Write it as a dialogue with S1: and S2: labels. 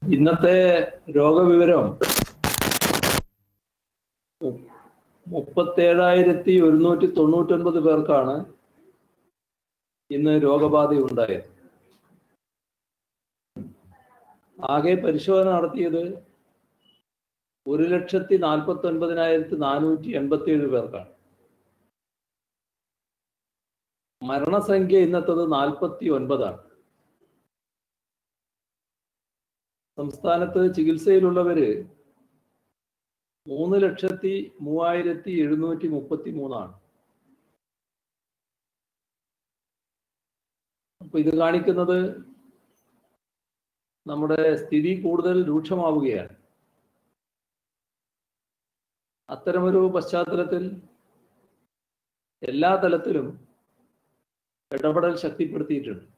S1: ഇന്നത്തെ രോഗവിവരം മു- മുപ്പത്തേഴായിരത്തി ഒരുന്നൂറ്റി തൊണ്ണൂറ്റൊൻപത് പേർക്കാണ് ഇന്ന് രോഗബാധയുണ്ടായത് ആകെ പരിശോധന നടത്തിയത് ഒരു ലക്ഷത്തി നാൽപ്പത്തി ഒൻപതിനായിരത്തി നാനൂറ്റി എൺപത്തി ഏഴ് പേർക്കാണ് മരണസംഖ്യ ഇന്നത്തത് നാൽപ്പത്തി ഒൻപതാണ് സംസ്ഥാനത്ത് ചികിത്സയിലുള്ളവര് മൂന്ന് ലക്ഷത്തി മൂവായിരത്തി എഴുന്നൂറ്റി മുപ്പത്തി മൂന്നാണ് അപ്പൊ ഇത് കാണിക്കുന്നത് നമ്മുടെ സ്ഥിതി കൂടുതൽ രൂക്ഷമാവുകയാണ് അത്തരമൊരു പശ്ചാത്തലത്തിൽ എല്ലാ തലത്തിലും ഇടപെടൽ ശക്തിപ്പെടുത്തിയിട്ടുണ്ട്